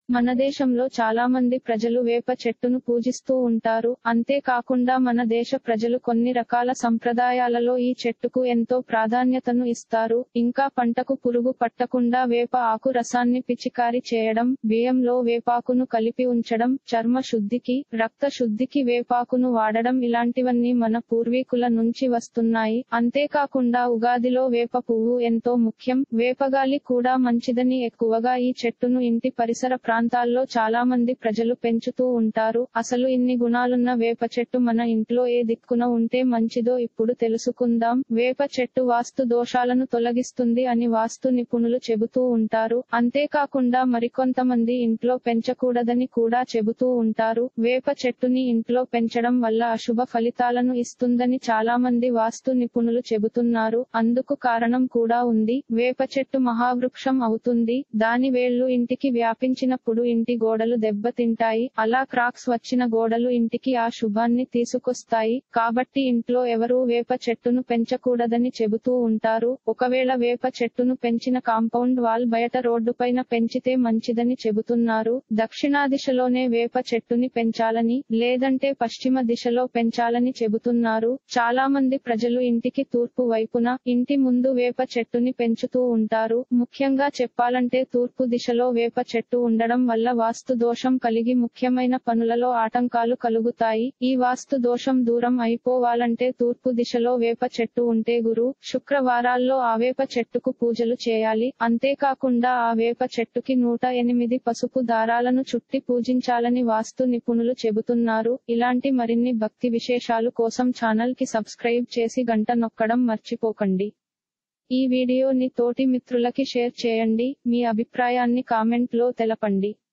మన దేశంలో చాలా మంది ప్రజలు వేప చెట్టును పూజిస్తూ ఉంటారు అంతేకాకుండా మన దేశ ప్రజలు కొన్ని రకాల సంప్రదాయాలలో ఈ చెట్టుకు ఎంతో ప్రాధాన్యతను ఇస్తారు ఇంకా పంటకు పురుగు పట్టకుండా వేప ఆకు రసాన్ని పిచికారి చేయడం బియ్యంలో వేపాకును కలిపి ఉంచడం చర్మ శుద్ధికి రక్త శుద్ధికి వేపాకును వాడడం ఇలాంటివన్నీ మన పూర్వీకుల నుంచి వస్తున్నాయి అంతేకాకుండా ఉగాదిలో వేప పువ్వు ఎంతో ముఖ్యం వేపగాలి కూడా మంచిదని ఎక్కువగా ఈ చెట్టును ఇంటి పరిసర ప్రాంతాల్లో చాలా మంది ప్రజలు పెంచుతూ ఉంటారు అసలు ఇన్ని గుణాలున్న వేప చెట్టు మన ఇంట్లో ఏ దిక్కున ఉంటే మంచిదో ఇప్పుడు తెలుసుకుందాం వేప చెట్టు వాస్తు దోషాలను తొలగిస్తుంది అని వాస్తు నిపుణులు చెబుతూ ఉంటారు అంతేకాకుండా మరికొంతమంది ఇంట్లో పెంచకూడదని కూడా చెబుతూ ఉంటారు వేప చెట్టుని ఇంట్లో పెంచడం వల్ల అశుభ ఫలితాలను ఇస్తుందని చాలా మంది వాస్తు నిపుణులు చెబుతున్నారు అందుకు కారణం కూడా ఉంది వేప చెట్టు మహావృక్షం అవుతుంది దాని వేళ్లు ఇంటికి వ్యాపించినప్పుడు ఇంటి గోడలు దెబ్బతింటాయి అలా క్రాక్స్ వచ్చిన గోడలు ఇంటికి ఆ శుభాన్ని తీసుకొస్తాయి కాబట్టి ఇంట్లో ఎవరూ వేప చెట్టును పెంచకూడదని చెబుతూ ఉంటారు ఒకవేళ వేప చెట్టును పెంచిన కాంపౌండ్ వాల్ బయట రోడ్డుపైన పెంచితే మంచిదని చెబుతున్నారు దక్షిణా దిశలోనే వేప చెట్టుని పెంచాలని లేదంటే పశ్చిమ దిశలో పెంచాలని చెబుతున్నారు చాలా మంది ప్రజలు ఇంటికి తూర్పు వైపున ఇంటి ముందు వేప చెట్టుని పెంచుతూ ఉంటారు ముఖ్యంగా చెప్పాలంటే తూర్పు దిశలో వేప చెట్టు ఉండడం వల్ల వాస్తు దోషం కలిగి ముఖ్యమైన పనులలో ఆటంకాలు కలుగుతాయి ఈ వాస్తు దోషం దూరం అయిపోవాలంటే తూర్పు దిశలో వేప చెట్టు ఉంటే గురు శుక్రవారాల్లో ఆ వేప చెట్టుకు పూజలు చేయాలి అంతేకాకుండా ఆ వేప చెట్టుకి నూట ఎనిమిది పసుపు దారాలను చుట్టి పూజించాలని వాస్తు నిపుణులు చెబుతున్నారు ఇలాంటి మరిన్ని భక్తి విశేషాలు కోసం ఛానల్ కి సబ్స్క్రైబ్ చేసి గంట నొక్కడం మర్చిపోకండి ఈ వీడియోని తోటి మిత్రులకి షేర్ చేయండి మీ అభిప్రాయాన్ని కామెంట్ లో తెలపండి